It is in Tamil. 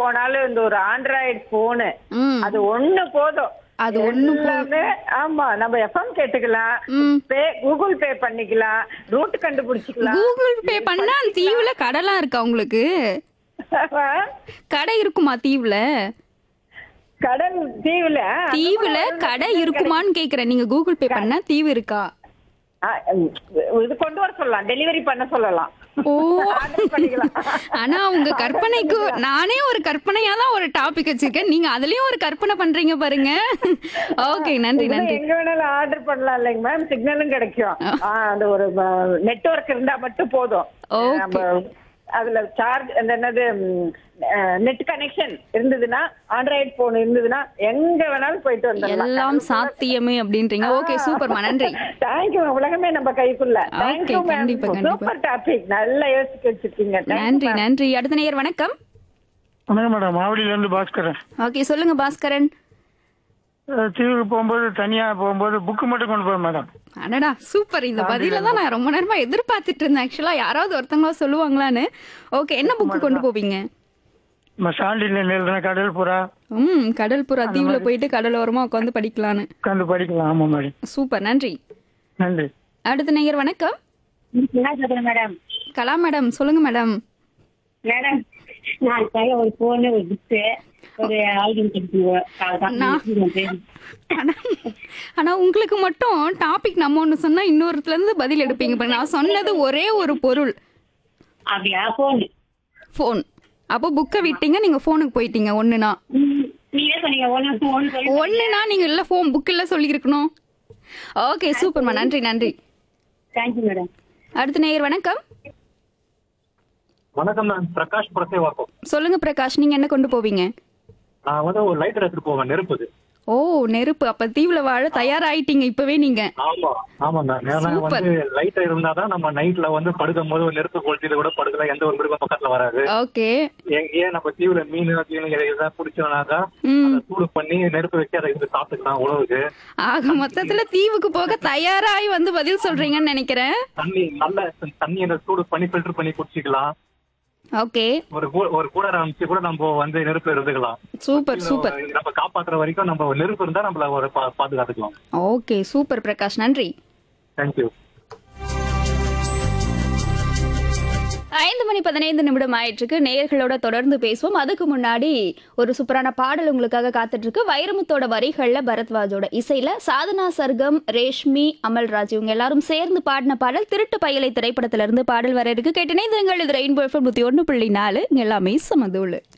போனாலும் இந்த ஒரு ஆண்ட்ராய்டு போனு ம் அது ஒண்ணு போதும் அது ஒண்ணு போதும். எல்லாமே, ஆமா நம்ம எஃப்எம் கேட்டுக்கலாம் ம். பே கூகுள் பே பண்ணிக்கலாம் ரூட் கண்டுபிடிச்சிக்கலாம் கூகுள் பே பண்ணா அந்த தீவுல கடைலாம் இருக்கா உங்களுக்கு கடை இருக்குமா தீவுல கடல் தீவுல தீவுல கடை இருக்குமான்னு கேக்குறேன் நீங்க கூகுள் பே பண்ணா தீவு இருக்கா ஆ, இது கொண்டு வர சொல்லலாம் டெலிவரி பண்ண சொல்லலாம் ஓ Order பண்ணிக்கலாம். ஆனா உங்க கற்பனைக்கு நானே ஒரு கற்பனையா தான் ஒரு டாபிக் வச்சிருக்கேன் நீங்க அதுலயும் ஒரு கற்பனை பண்றீங்க பாருங்க ஓகே நன்றி இதுல நன்றி எங்க வேணாலும் ஆர்டர் பண்ணலாம் இல்லைங்க மேம் சிக்னலும் கிடைக்கும் ஆ, அந்த ஒரு நெட்வொர்க் இருந்தா மட்டும் போதும் Okay. நம்ம அதுல சார்ஜ் அந்த என்னது நெட் கனெக்ஷன் இருந்ததுன்னா ஆண்ட்ராய்டு போன் இருந்ததுன்னா எங்க வேணாலும் போயிட்டு வந்துடலாம் எல்லாம் சாத்தியமே அப்படின்றீங்க ஓகே சூப்பர்மா நன்றி தேங்க்யூ உலகமே நம்ம கைக்குள்ள தேங்க்யூ மேம் கண்டிப்பா, கண்டிப்பா. சூப்பர் டாபிக் நல்லா யோசிக்க வச்சிருக்கீங்க Thank you, நன்றி ma'am. நன்றி அடுத்த நேயர் வணக்கம் வணக்கம் மேடம் மாவடியில இருந்து பாஸ்கரன் ஓகே சொல்லுங்க பாஸ்கரன் அஹ் தீவுக்கு போகும்போது தனியா போகும்போது புக்கு மட்டும் கொண்டு போய் மேடம் அடடா சூப்பர் இந்த பதில தான் நான் ரொம்ப நேரமா எதிர்பார்த்துட்டு இருந்தேன் ஆக்சுவலா யாராவது ஒருத்தங்களா சொல்லுவாங்களான்னு ஓகே என்ன புக்கு கொண்டு போவீங்க நம்ம சாண்டில எழுதின கடல் புறா ம் கடல் புறா தீவுல போயிட்டு கடல் ஓரமா உட்காந்து படிக்கலான்னு உட்காந்து படிக்கலாம் ஆமா மேடம் சூப்பர் நன்றி நன்றி அடுத்த நேயர் வணக்கம் என்ன சொல்றேன் மேடம் கலா மேடம் சொல்லுங்க மேடம் மேடம் நான் கையில ஒரு போனு ஒரு புக்கு ஒரு ஆல்பம் நான்- கிடைக்கும் ஆனா ஆனா உங்களுக்கு மட்டும் டாபிக் நம்ம ஒண்ணு சொன்னா இன்னொருத்துல இருந்து பதில் எடுப்பீங்க பாருங்க. நான் சொன்னது ஒரே ஒரு பொருள் அப்படியா போனு ஃபோன் அப்போ புக்கை விட்டீங்க நீங்க ஃபோனுக்கு போயிட்டீங்க ஒண்ணுனா நீங்க சொன்னீங்க ஒன்னு ஒன்னு சொல்லி ஒண்ணுனா நீங்க இல்ல ஃபோன் புக் இல்ல சொல்லியிருக்கணும் ஓகே சூப்பர்மா நன்றி நன்றி தேங்க்யூ மேடம் அடுத்த நேயர் வணக்கம் வணக்கம் மேம் பிரகாஷ் புரசேவாக்கம் சொல்லுங்க பிரகாஷ் நீங்க என்ன கொண்டு போவீங்க நான் வந்து ஒரு லைட்டர் எடுத்துட்டு போவேன் நெருப்புது ஓ நெருப்பு அப்ப தீவுல வாழ தயாராயிட்டீங்க இப்பவே நீங்க ஆமா ஆமா மேம் ஏன்னா Super. வந்து லைட்டர் இருந்தாதான் நம்ம நைட்ல வந்து படுக்கும் போது ஒரு நெருப்பு கொளுத்திட்டு கூட படுக்கலாம் எந்த ஒரு மிருகம் பக்கத்துல வராது ஓகே எங்கேயே நம்ம தீவுல மீன் கீழே எதாவது பிடிச்சோம்னாக்கா ம் அதை சூடு பண்ணி நெருப்பு வச்சு அதை இது சாப்பிட்டுக்கலாம் உணவுக்கு ஆக மொத்தத்துல தீவுக்கு போக தயாராகி வந்து பதில் சொல்றீங்கன்னு நினைக்கிறேன் தண்ணி நல்ல தண்ணி அந்த சூடு பண்ணி ஃபில்டர் பண்ணி குடிச்சிக்கலாம் ஓகே ஒரு கூ- ஒரு கூடர் அமைச்சு கூட நம்ம வந்து நெருப்பு இருந்துக்கலாம் சூப்பர் சூப்பர் நம்ம காப்பாத்துற வரைக்கும் நம்ம நெருப்பு இருந்தா நம்மள ஒரு பா- பாதுகாத்துக்கலாம் ஓகே சூப்பர் பிரகாஷ் நன்றி தேங்க்யூ ஐந்து மணி பதினைந்து நிமிடம் ஆயிட்டிருக்கு நேயர்களோட தொடர்ந்து பேசுவோம் அதுக்கு முன்னாடி ஒரு சூப்பரான பாடல் உங்களுக்காக காத்துட்டு இருக்கு வைரமுத்தோட வரிகள்ல பரத்வாஜோட இசையில சாதனா சர்க்கம் ரேஷ்மி அமல்ராஜ் இவங்க எல்லாரும் சேர்ந்து பாடின பாடல் திருட்டு பயலை திரைப்படத்துல இருந்து பாடல் வர இருக்கு கேட்டினே இது ரெயின்போ எஃப்எம் நூத்தி ஒன்று புள்ளி நாலு இங்க எல்லாமே சமதூளு